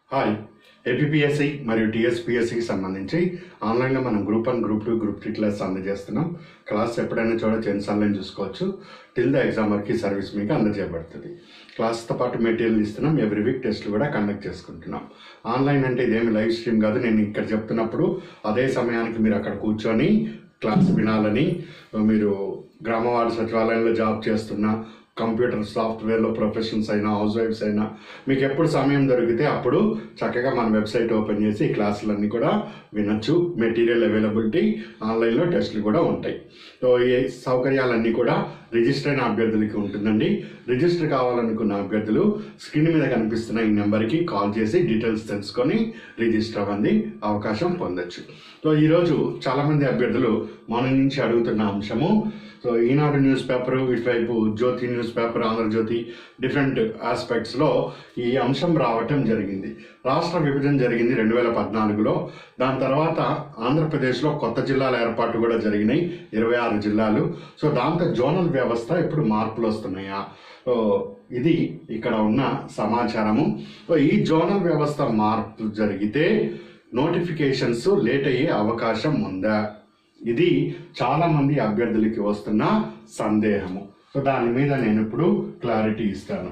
hi APSC మరియు టీఎస్పీఎస్సికి సంబంధించి ఆన్లైన్లో మనం group one group two group three class అందజేస్తున్నాం క్లాస్ ఎప్పుడైనా చూడొచ్చు ఎన్నిసార్లు చూసుకోవచ్చు టిల్ ద ఎగ్జామ్ వరకు ఈ సర్వీస్ మీకు అందజేయబడుతుంది క్లాస్తో పాటు మెటీరియల్ ఇస్తున్నాం ఎవ్రీ వీక్ టెస్ట్లు కూడా కండక్ట్ చేసుకుంటున్నాం ఆన్లైన్ అంటే ఇదేమి లైవ్ స్ట్రీమ్ కాదు నేను ఇక్కడ చెప్తున్నప్పుడు అదే సమయానికి మీరు అక్కడ కూర్చొని క్లాస్ వినాలని మీరు గ్రామవార్డు సచివాలయంలో జాబ్ చేస్తున్నా కంప్యూటర్ సాఫ్ట్వేర్లో ప్రొఫెషనల్స్ అయినా హౌస్ వైఫ్స్ అయినా మీకు ఎప్పుడు సమయం దొరికితే అప్పుడు చక్కగా మన వెబ్సైట్ ఓపెన్ చేసి ఈ క్లాసులన్నీ కూడా వినొచ్చు మెటీరియల్ అవైలబిలిటీ ఆన్లైన్లో టెస్టులు కూడా ఉంటాయి సో ఈ సౌకర్యాలన్నీ కూడా రిజిస్టర్ అయిన అభ్యర్థులకి ఉంటుందండి రిజిస్టర్ కావాలనుకున్న అభ్యర్థులు స్క్రీన్ మీద కనిపిస్తున్న ఈ నెంబర్కి కాల్ చేసి డీటెయిల్స్ తెలుసుకొని రిజిస్టర్ అవ్వండి అవకాశం పొందొచ్చు సో ఈరోజు చాలామంది అభ్యర్థులు మన నుంచి అడుగుతున్న అంశము సో ఈనాడు న్యూస్ పేపర్ ఇటువైపు Jyothi newspaper Andhrajyothi different ఆస్పెక్ట్స్లో ఈ అంశం రావటం జరిగింది రాష్ట్ర విభజన జరిగింది రెండు వేల పద్నాలుగులో దాని తర్వాత ఆంధ్రప్రదేశ్లో కొత్త జిల్లాల ఏర్పాటు కూడా జరిగినాయి ఇరవై ఆరు జిల్లాలు సో దాంతో జోనల్ వ్యవస్థ ఇప్పుడు మార్పులు వస్తున్నాయా సో ఇది ఇక్కడ ఉన్న సమాచారము సో ఈ జోనల్ వ్యవస్థ మార్పు జరిగితే నోటిఫికేషన్స్ లేట్ అయ్యే అవకాశం ఉందా ఇది చాలా మంది అభ్యర్థులకి వస్తున్న సందేహము సో దాని మీద నేను ఇప్పుడు క్లారిటీ ఇస్తాను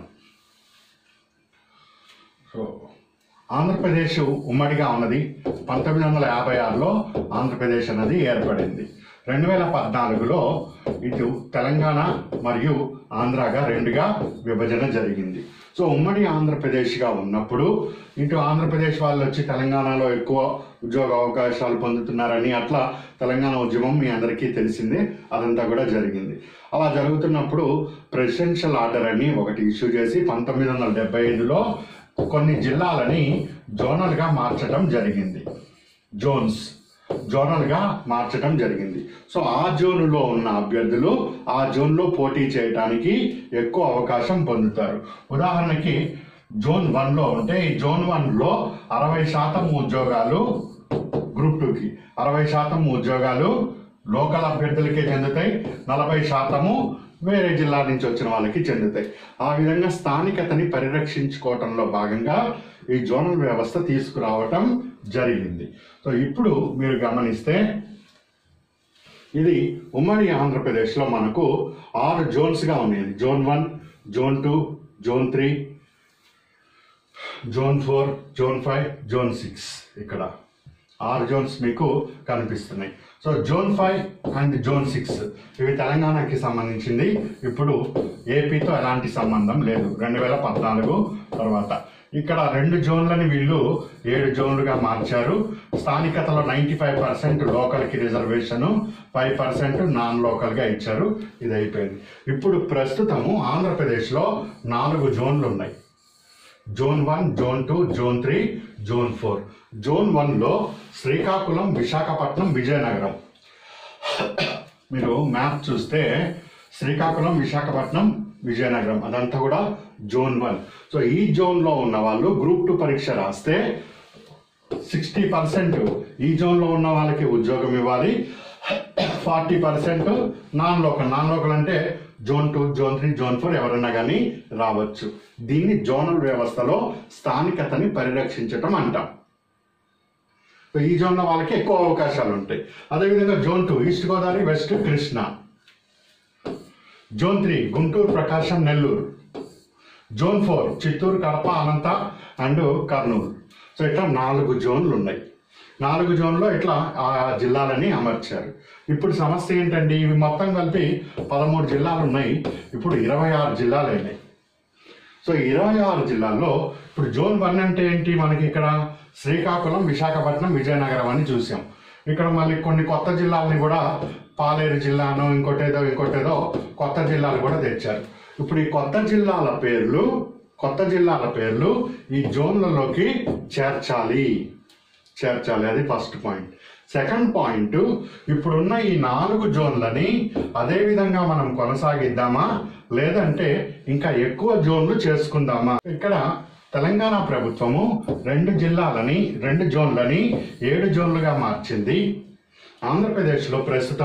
సో ఆంధ్రప్రదేశ్ ఉమ్మడిగా ఉన్నది పంతొమ్మిది వందల యాభై ఆరులో ఆంధ్రప్రదేశ్ అన్నది ఏర్పడింది రెండు వేల పద్నాలుగులో ఇటు తెలంగాణ మరియు ఆంధ్రాగా రెండుగా విభజన జరిగింది సో ఉమ్మడి ఆంధ్రప్రదేశ్గా ఉన్నప్పుడు ఇటు ఆంధ్రప్రదేశ్ వాళ్ళు వచ్చి తెలంగాణలో ఎక్కువ ఉద్యోగ అవకాశాలు పొందుతున్నారని అట్లా తెలంగాణ ఉద్యమం మీ అందరికీ తెలిసిందే అదంతా కూడా జరిగింది అలా జరుగుతున్నప్పుడు ప్రెసిడెన్షియల్ ఆర్డర్ అని ఒకటి ఇష్యూ చేసి పంతొమ్మిది వందల డెబ్బై ఐదులో కొన్ని జిల్లాలని జోనల్గా మార్చడం జరిగింది జోన్స్ జోనల్గా మార్చడం జరిగింది సో ఆ జోనులో ఉన్న అభ్యర్థులు ఆ జోన్లో పోటీ చేయడానికి ఎక్కువ అవకాశం పొందుతారు ఉదాహరణకి జోన్ వన్లో ఉంటే ఈ జోన్ వన్లో అరవై శాతం ఉద్యోగాలు గ్రూప్ టూకి అరవై శాతం ఉద్యోగాలు లోకల్ అభ్యర్థులకే చెందుతాయి నలభై శాతము వేరే జిల్లా నుంచి వచ్చిన వాళ్ళకి చెందుతాయి ఆ విధంగా స్థానికతని పరిరక్షించుకోవటంలో భాగంగా ఈ జోనల్ వ్యవస్థ తీసుకురావటం జరిగింది సో ఇప్పుడు మీరు గమనిస్తే ఇది ఉమ్మడి ఆంధ్రప్రదేశ్లో మనకు ఆరు జోన్స్గా ఉన్నాయి zone one zone two zone three zone four zone five zone six ఇక్కడ ఆరు జోన్స్ మీకు కనిపిస్తున్నాయి so zone five and zone six ఇవి తెలంగాణకి సంబంధించింది ఇప్పుడు ఏపీతో ఎలాంటి సంబంధం లేదు రెండు వేల పద్నాలుగు తర్వాత ఇక్కడ రెండు జోన్లని వీళ్ళు ఏడు జోన్లుగా మార్చారు స్థానికతలో నైంటీ ఫైవ్ పర్సెంట్ లోకల్కి రిజర్వేషన్ ఫైవ్ పర్సెంట్ నాన్ లోకల్గా ఇచ్చారు ఇది అయిపోయింది ఇప్పుడు ప్రస్తుతము ఆంధ్రప్రదేశ్లో నాలుగు జోన్లు ఉన్నాయి zone one zone two zone three zone four zone వన్లో శ్రీకాకుళం విశాఖపట్నం విజయనగరం మీరు మ్యాప్ చూస్తే శ్రీకాకుళం విశాఖపట్నం విజయనగరం అదంతా కూడా జోన్ వన్ సో ఈ జోన్లో ఉన్న వాళ్ళు గ్రూప్ టూ పరీక్ష రాస్తే సిక్స్టీ పర్సెంట్ ఈ జోన్లో ఉన్న వాళ్ళకి ఉద్యోగం ఇవ్వాలి forty percent non local non local అంటే zone two zone three zone four ఎవరైనా కానీ రావచ్చు దీన్ని జోనల్ వ్యవస్థలో స్థానికతని పరిరక్షించటం అంటాం సో ఈ జోన్లో వాళ్ళకి ఎక్కువ అవకాశాలు ఉంటాయి అదేవిధంగా zone two east Godavari west Krishna zone three Guntur Prakasam Nellore zone four Chittoor Kadapa Anantha and Kurnool so ఇట్లా నాలుగు జోన్లు ఉన్నాయి నాలుగు జోన్లో ఇట్లా ఆ జిల్లాలని అమర్చారు ఇప్పుడు సమస్య ఏంటండి ఇవి మొత్తం కలిపి పదమూడు జిల్లాలు ఉన్నాయి ఇప్పుడు ఇరవై ఆరు జిల్లాలు అయినాయి సో ఇరవై ఆరు జిల్లాల్లో ఇప్పుడు జోన్ వన్ అంటే ఏంటి మనకి ఇక్కడ శ్రీకాకుళం విశాఖపట్నం విజయనగరం అని చూసాం ఇక్కడ మళ్ళీ కొన్ని కొత్త జిల్లాలని కూడా పాలేరు జిల్లాను ఇంకోటేదో ఇంకోటేదో కొత్త జిల్లాలు కూడా తెచ్చారు ఇప్పుడు ఈ కొత్త జిల్లాల పేర్లు కొత్త జిల్లాల పేర్లు ఈ జోన్లలోకి చేర్చాలి చేర్చాలి అది ఫస్ట్ పాయింట్ సెకండ్ పాయింట్ ఇప్పుడున్న ఈ నాలుగు జోన్లని అదే విధంగా మనం కొనసాగిద్దామా లేదంటే ఇంకా ఎక్కువ జోన్లు చేసుకుందామా ఇక్కడ తెలంగాణ ప్రభుత్వము రెండు జిల్లాలని రెండు జోన్లని ఏడు జోన్లుగా మార్చింది ఆంధ్రప్రదేశ్లో ప్రస్తుతము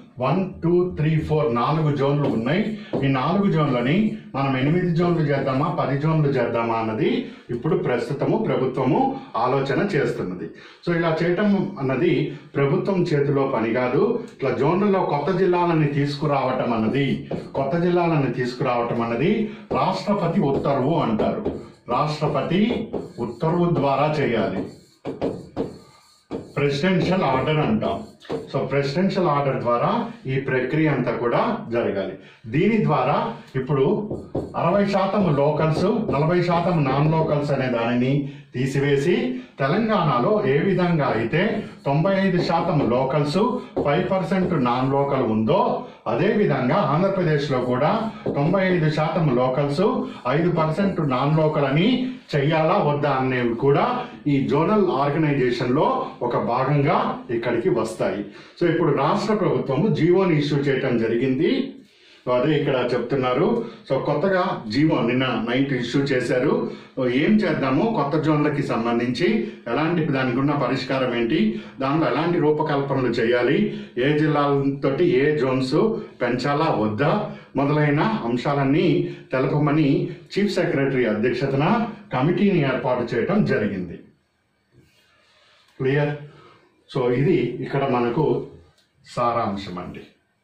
వన్ టూ త్రీ ఫోర్ నాలుగు జోన్లు ఉన్నాయి ఈ నాలుగు జోన్లని మనం ఎనిమిది జోన్లు చేద్దామా పది జోన్లు చేద్దామా అన్నది ఇప్పుడు ప్రస్తుతము ప్రభుత్వము ఆలోచన చేస్తున్నది సో ఇలా చేయటం అన్నది ప్రభుత్వం చేతిలో పని కాదు ఇట్లా జోన్లలో కొత్త జిల్లాలని తీసుకురావటం అన్నది కొత్త జిల్లాలను తీసుకురావటం అన్నది రాష్ట్రపతి ఉత్తర్వు అంటారు రాష్ట్రపతి ఉత్తర్వు ద్వారా చేయాలి ప్రెసిడెన్షియల్ ఆర్డర్ అంటాం సో ప్రెసిడెన్షియల్ ఆర్డర్ ద్వారా ఈ ప్రక్రియ అంతా కూడా జరగాలి దీని ద్వారా ఇప్పుడు అరవై శాతం లోకల్స్ నలభై శాతం నాన్ లోకల్స్ అనే దానిని తీసివేసి తెలంగాణలో ఏ విధంగా అయితే తొంభై ఐదు శాతం locals five percent non local ఉందో అదే విధంగా ఆంధ్రప్రదేశ్లో కూడా తొంభై ఐదు శాతం లోకల్స్ ఐదు పర్సెంట్ నాన్ లోకల్ అని చెయ్యాలా వద్దా అనేవి కూడా ఈ జోనల్ ఆర్గనైజేషన్ లో ఒక భాగంగా ఇక్కడికి వస్తాయి సో ఇప్పుడు రాష్ట్ర ప్రభుత్వము జీవోని ఇష్యూ చేయటం జరిగింది సో అదే ఇక్కడ చెప్తున్నారు సో కొత్తగా జీవో నిన్న నైట్ ఇష్యూ చేశారు సో ఏం చేద్దాము కొత్త జోన్లకి సంబంధించి ఎలాంటి దానికి ఉన్న పరిష్కారం ఏంటి దానిలో ఎలాంటి రూపకల్పనలు చేయాలి ఏ జిల్లాలతోటి ఏ జోన్స్ పెంచాలా వద్దా మొదలైన అంశాలన్నీ తెలపమని చీఫ్ సెక్రటరీ అధ్యక్షతన కమిటీని ఏర్పాటు చేయడం జరిగింది క్లియర్ సో ఇది ఇక్కడ మనకు సారాంశం అండి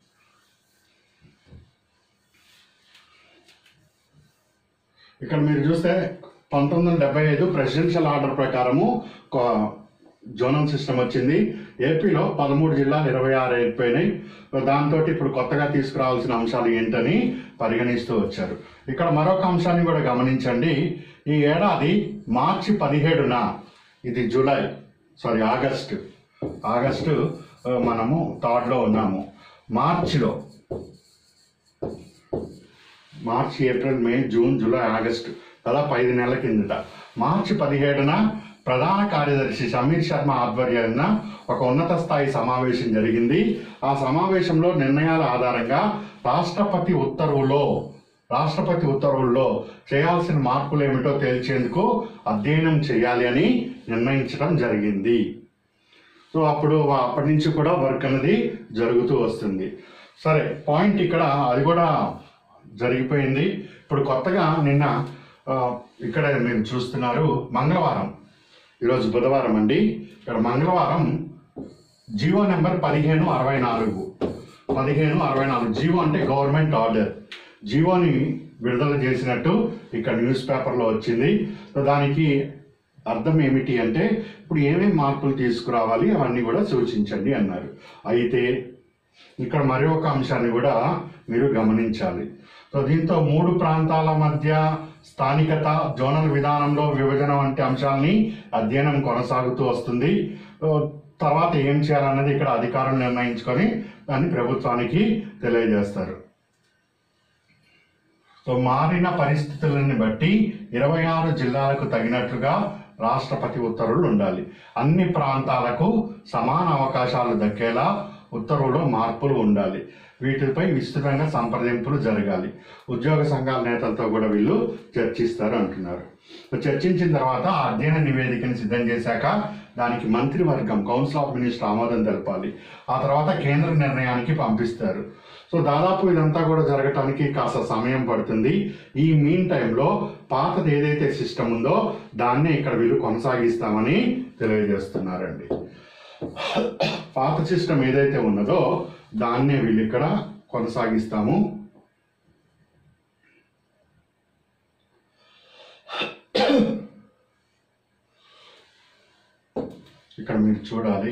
ఇక్కడ మీరు చూస్తే పంతొమ్మిది వందల డెబ్బై ఐదు ప్రెసిడెన్షియల్ ఆర్డర్ ప్రకారము కొ- జోనల్ సిస్టమ్ వచ్చింది ఏపీలో పదమూడు జిల్లాలు ఇరవై ఆరు అయిపోయినాయి దాంతో ఇప్పుడు కొత్తగా తీసుకురావాల్సిన అంశాలు ఏంటని పరిగణిస్తూ వచ్చారు ఇక్కడ మరొక అంశాన్ని కూడా గమనించండి ఈ ఏడాది మార్చి పదిహేడున ఇది జూలై సారీ ఆగస్టు ఆగస్టు ఆ, మనము థర్డ్లో ఉన్నాము మార్చిలో March April May June July August దాదాపు ఐదు నెలల కిందట మార్చి పదిహేడున ప్రధాన కార్యదర్శి సమీర్ శర్మ ఆధ్వర్యాన ఒక ఉన్నత స్థాయి సమావేశం జరిగింది ఆ సమావేశంలో నిర్ణయాల ఆధారంగా రాష్ట్రపతి ఉత్తర్వులో రాష్ట్రపతి ఉత్తర్వుల్లో చేయాల్సిన మార్పులు ఏమిటో తేల్చేందుకు అధ్యయనం చేయాలి అని నిర్ణయించడం జరిగింది సో అప్పుడు వా- అప్పటి నుంచి కూడా వర్క్ అనేది జరుగుతూ వస్తుంది సరే పాయింట్ ఇక్కడ అది కూడా జరిగిపోయింది ఇప్పుడు కొత్తగా నిన్న ఆ, ఇక్కడ మీరు చూస్తున్నారు మంగళవారం ఈరోజు బుధవారం అండి ఇక్కడ మంగళవారం జీవో నెంబర్ పదిహేను అరవై నాలుగు పదిహేను అరవై నాలుగు జీవో అంటే గవర్నమెంట్ ఆర్డర్ జీవోని విడుదల చేసినట్టు ఇక్కడ న్యూస్ పేపర్లో వచ్చింది సో దానికి అర్థం ఏమిటి అంటే ఇప్పుడు ఏమేమి మార్పులు తీసుకురావాలి అవన్నీ కూడా సూచించండి అన్నారు అయితే ఇక్కడ మరి ఒక అంశాన్ని కూడా మీరు గమనించాలి సో దీంతో మూడు ప్రాంతాల మధ్య స్థానికత జోనల్ విధానంలో విభజన వంటి అంశాలని అధ్యయనం కొనసాగుతూ వస్తుంది సో తర్వాత ఏం చేయాలన్నది ఇక్కడ అధికారులు నిర్ణయించుకొని దాన్ని ప్రభుత్వానికి తెలియజేస్తారు సో మారిన పరిస్థితులను బట్టి ఇరవై ఆరు జిల్లాలకు తగినట్లుగా రాష్ట్రపతి ఉత్తర్వులు ఉండాలి అన్ని ప్రాంతాలకు సమాన అవకాశాలు దక్కేలా ఉత్తర్వులో మార్పులు ఉండాలి వీటిపై విస్తృతంగా సంప్రదింపులు జరగాలి ఉద్యోగ సంఘాల నేతలతో కూడా వీళ్ళు చర్చిస్తారు అంటున్నారు సో చర్చించిన తర్వాత ఆ అధ్యయన నివేదికని సిద్ధం చేశాక దానికి మంత్రివర్గం కౌన్సిల్ ఆఫ్ మినిస్టర్ ఆమోదం తెలపాలి ఆ తర్వాత కేంద్ర నిర్ణయానికి పంపిస్తారు సో దాదాపు ఇదంతా కూడా జరగటానికి కాస్త సమయం పడుతుంది ఈ మీన్ టైంలో పాతది ఏదైతే సిస్టమ్ ఉందో దాన్నే ఇక్కడ వీళ్ళు కొనసాగిస్తామని తెలియజేస్తున్నారండి పాత సిస్టమ్ ఏదైతే ఉన్నదో దాన్నే వీళ్ళు ఇక్కడ కొనసాగిస్తాము ఇక్కడ మీరు చూడాలి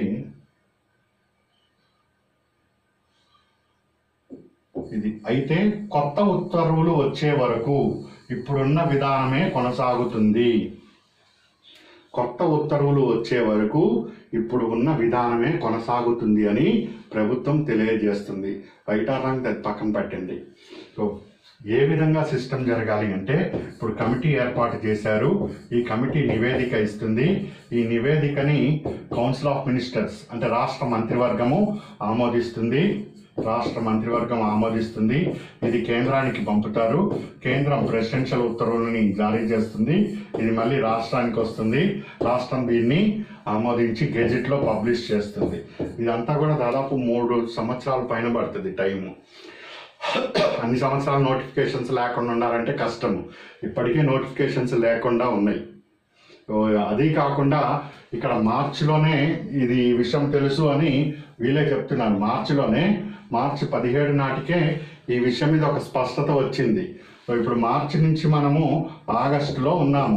ఇది అయితే కొత్త ఉత్తర్వులు వచ్చే వరకు ఇప్పుడున్న విధానమే కొనసాగుతుంది కొత్త ఉత్తర్వులు వచ్చే వరకు ఇప్పుడు ఉన్న విధానమే కొనసాగుతుంది అని ప్రభుత్వం తెలియజేస్తుంది బయట రంగ్ అది పక్కన పెట్టండి సో ఏ విధంగా సిస్టమ్ జరగాలి అంటే ఇప్పుడు కమిటీ ఏర్పాటు చేశారు ఈ కమిటీ నివేదిక ఇస్తుంది ఈ నివేదికని కౌన్సిల్ ఆఫ్ మినిస్టర్స్ అంటే రాష్ట్ర మంత్రివర్గము ఆమోదిస్తుంది రాష్ట్ర మంత్రివర్గం ఆమోదిస్తుంది ఇది కేంద్రానికి పంపుతారు కేంద్రం ప్రెసిడెన్షియల్ ఉత్తర్వులని జారీ చేస్తుంది ఇది మళ్ళీ రాష్ట్రానికి వస్తుంది రాష్ట్రం దీన్ని ఆమోదించి గెజెట్లో పబ్లిష్ చేస్తుంది ఇదంతా కూడా దాదాపు మూడు సంవత్సరాల పైన పడుతుంది టైము అన్ని సంవత్సరాల నోటిఫికేషన్స్ లేకుండా ఉన్నారంటే కష్టము ఇప్పటికే నోటిఫికేషన్స్ లేకుండా ఉన్నాయి ఓ, అది కాకుండా ఇక్కడ మార్చిలోనే ఇది ఈ విషయం తెలుసు అని వీళ్ళే చెప్తున్నారు మార్చిలోనే మార్చి పదిహేడు నాటికే ఈ విషయం మీద ఒక స్పష్టత వచ్చింది సో ఇప్పుడు మార్చి నుంచి మనము ఆగస్టులో ఉన్నాము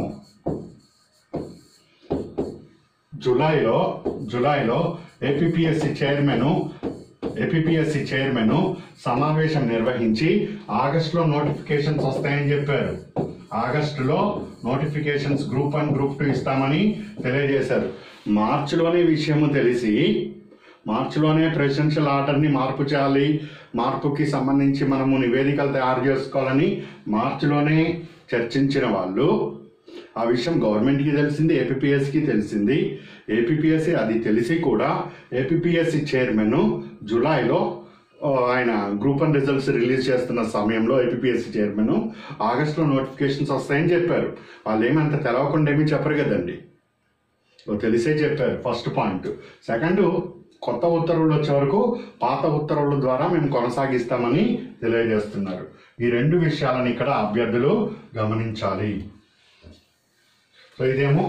జూలైలో జూలైలో ఏపీఎస్సి చైర్మన్ ఏపీఎస్సి చైర్మన్ సమావేశం నిర్వహించి ఆగస్టులో నోటిఫికేషన్స్ వస్తాయని చెప్పారు ఆగస్టులో notifications group one group two ఇస్తామని తెలియజేశారు మార్చిలోనే విషయము తెలిసి మార్చిలోనే ప్రెసిడెన్షియల్ ఆర్డర్ని మార్పు చేయాలి మార్పుకి సంబంధించి మనము నివేదికలు తయారు చేసుకోవాలని మార్చిలోనే చర్చించిన వాళ్ళు ఆ విషయం గవర్నమెంట్కి తెలిసింది ఏపీఎస్కి తెలిసింది ఏపీఎస్సి అది తెలిసి కూడా ఏపీఎస్సి చైర్మన్ జూలైలో ఆ, ఆయన గ్రూప్ వన్ రిజల్ట్స్ రిలీజ్ చేస్తున్న సమయంలో ఏపీఎస్సి చైర్మన్ ఆగస్టులో నోటిఫికేషన్స్ వస్తాయని చెప్పారు వాళ్ళు ఏమంత తెలవకుండా ఏమీ చెప్పరు కదండి ఓ తెలిసే చెప్పారు ఫస్ట్ పాయింట్ సెకండ్ కొత్త ఉత్తర్వులు వచ్చే వరకు పాత ఉత్తర్వుల ద్వారా మేము కొనసాగిస్తామని తెలియజేస్తున్నారు ఈ రెండు విషయాలను ఇక్కడ అభ్యర్థులు గమనించాలి సో ఇదేమో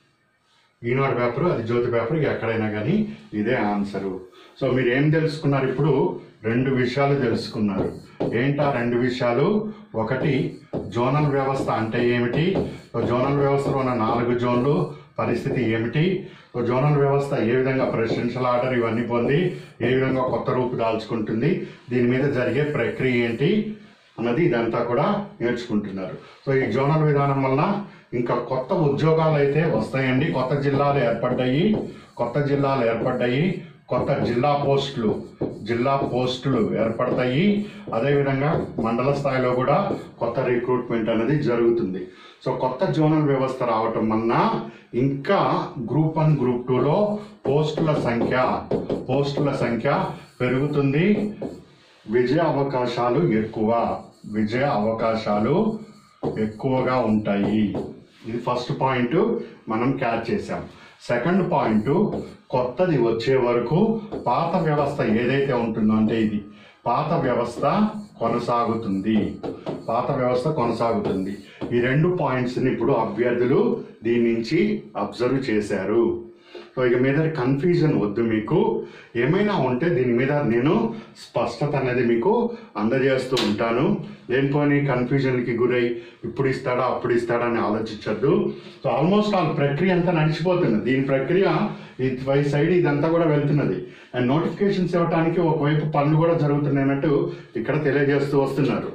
ఈనాడు పేపర్ అది జ్యోతి పేపర్ ఎక్కడైనా కానీ ఇదే ఆన్సరు సో మీరు ఏం తెలుసుకున్నారు ఇప్పుడు రెండు విషయాలు తెలుసుకున్నారు ఏంటా రెండు విషయాలు ఒకటి జోనల్ వ్యవస్థ అంటే ఏమిటి సో జోనల్ వ్యవస్థలో ఉన్న నాలుగు జోన్లు పరిస్థితి ఏమిటి సో జోనల్ వ్యవస్థ ఏ విధంగా ప్రెసిడెన్షియల్ ఆర్డర్ ఇవన్నీ పొంది ఏ విధంగా కొత్త రూపు దాల్చుకుంటుంది దీని మీద జరిగే ప్రక్రియ ఏంటి అన్నది ఇదంతా కూడా నేర్చుకుంటున్నారు సో ఈ జోనల్ విధానం వలన ఇంకా కొత్త ఉద్యోగాలు అయితే వస్తాయండి కొత్త జిల్లాలు ఏర్పడ్డాయి కొత్త జిల్లాలు ఏర్పడ్డాయి కొత్త జిల్లా పోస్టులు జిల్లా పోస్టులు ఏర్పడతాయి అదేవిధంగా మండల స్థాయిలో కూడా కొత్త రిక్రూట్మెంట్ అనేది జరుగుతుంది సో కొత్త జోనల్ వ్యవస్థ రావటం వలన ఇంకా గ్రూప్ వన్ గ్రూప్ టూలో పోస్టుల సంఖ్య పోస్టుల సంఖ్య పెరుగుతుంది విజయ అవకాశాలు ఎక్కువ విజయ అవకాశాలు ఎక్కువగా ఉంటాయి ఇది ఫస్ట్ పాయింట్ మనం క్యాచ్ చేసాం సెకండ్ పాయింట్ కొత్తది వచ్చే వరకు పాత వ్యవస్థ ఏదైతే ఉంటుందో అంటే ఇది పాత వ్యవస్థ కొనసాగుతుంది పాత వ్యవస్థ కొనసాగుతుంది ఈ రెండు పాయింట్స్ని ఇప్పుడు అభ్యర్థులు దీని నుంచి అబ్జర్వ్ చేశారు సో ఇక మీద కన్ఫ్యూజన్ వద్దు మీకు ఏమైనా ఉంటే దీని మీద నేను స్పష్టత అనేది మీకు అందజేస్తూ ఉంటాను లేనిపోని కన్ఫ్యూజన్కి గురై ఇప్పుడు ఇస్తాడా అప్పుడు ఇస్తాడా అని ఆలోచించద్దు సో ఆల్మోస్ట్ ఆల్ ప్రక్రియ అంతా నడిచిపోతుంది దీని ప్రక్రియ ఈ వై సైడ్ ఇదంతా కూడా వెళ్తున్నది అండ్ నోటిఫికేషన్స్ ఇవ్వడానికి ఒకవైపు పనులు కూడా జరుగుతున్నాయి అన్నట్టు ఇక్కడ తెలియజేస్తూ వస్తున్నారు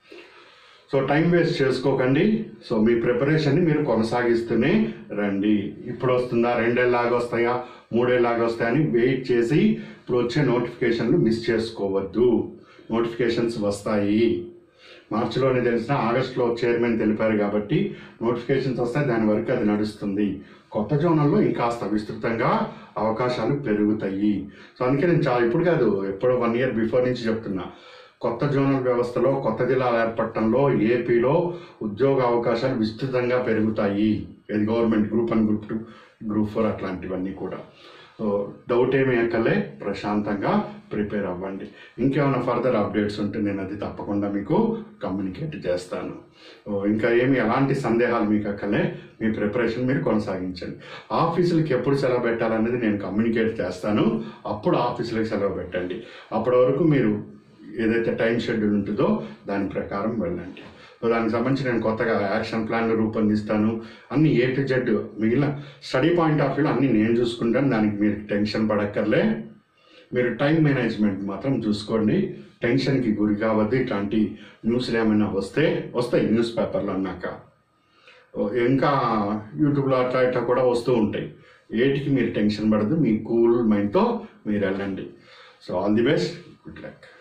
సో టైం వేస్ట్ చేసుకోకండి సో మీ ప్రిపరేషన్ని మీరు కొనసాగిస్తూనే రండి ఇప్పుడు వస్తుందా రెండేళ్ళలాగా వస్తాయా మూడేళ్ళలాగా వస్తాయని వెయిట్ చేసి ఇప్పుడు వచ్చే నోటిఫికేషన్లు మిస్ చేసుకోవద్దు నోటిఫికేషన్స్ వస్తాయి మార్చిలోనే తెలిసిన ఆగస్టులో చైర్మన్ తెలిపారు కాబట్టి నోటిఫికేషన్స్ వస్తాయి దాని వరకు అది నడుస్తుంది కొత్త జోనల్లో ఇంకాస్త విస్తృతంగా అవకాశాలు పెరుగుతాయి సో అందుకే నేను చాలా ఇప్పుడు కాదు ఎప్పుడో వన్ ఇయర్ బిఫోర్ నుంచి చెప్తున్నా కొత్త జోనల్ వ్యవస్థలో కొత్త జిల్లాలు ఏర్పడటంలో ఏపీలో ఉద్యోగ అవకాశాలు విస్తృతంగా పెరుగుతాయి ఇది government group one group two group four అట్లాంటివన్నీ కూడా సో డౌట్ ఏమీ ఎక్కలే ప్రశాంతంగా ప్రిపేర్ అవ్వండి ఇంకేమైనా ఫర్దర్ అప్డేట్స్ ఉంటే నేను అది తప్పకుండా మీకు కమ్యూనికేట్ చేస్తాను ఓ, ఇంకా ఏమి ఎలాంటి సందేహాలు మీకు అక్కలే మీ ప్రిపరేషన్ మీరు కొనసాగించండి ఆఫీసులకి ఎప్పుడు సెలవు పెట్టాలనేది నేను కమ్యూనికేట్ చేస్తాను అప్పుడు ఆఫీసులకు సెలవు పెట్టండి అప్పటి వరకు మీరు ఏదైతే టైం షెడ్యూల్ ఉంటుందో దాని ప్రకారం వెళ్ళండి సో దానికి సంబంధించి నేను కొత్తగా యాక్షన్ ప్లాన్ రూపొందిస్తాను అన్ని ఏ టు జెడ్ మిగిలిన స్టడీ పాయింట్ ఆఫ్ వ్యూలో అన్ని నేను చూసుకుంటాను దానికి మీరు టెన్షన్ పడక్కర్లే మీరు టైం మేనేజ్మెంట్ మాత్రం చూసుకోండి టెన్షన్కి గురి కావద్దు ఇట్లాంటి న్యూస్లు ఏమైనా వస్తే వస్తాయి న్యూస్ పేపర్లు అన్నాక ఓ, ఇంకా యూట్యూబ్లో అట్లా ఇట్లా కూడా వస్తూ ఉంటాయి ఏటికి మీరు టెన్షన్ పడద్దు మీ కూల్ మైండ్తో మీరు వెళ్ళండి so all the best good luck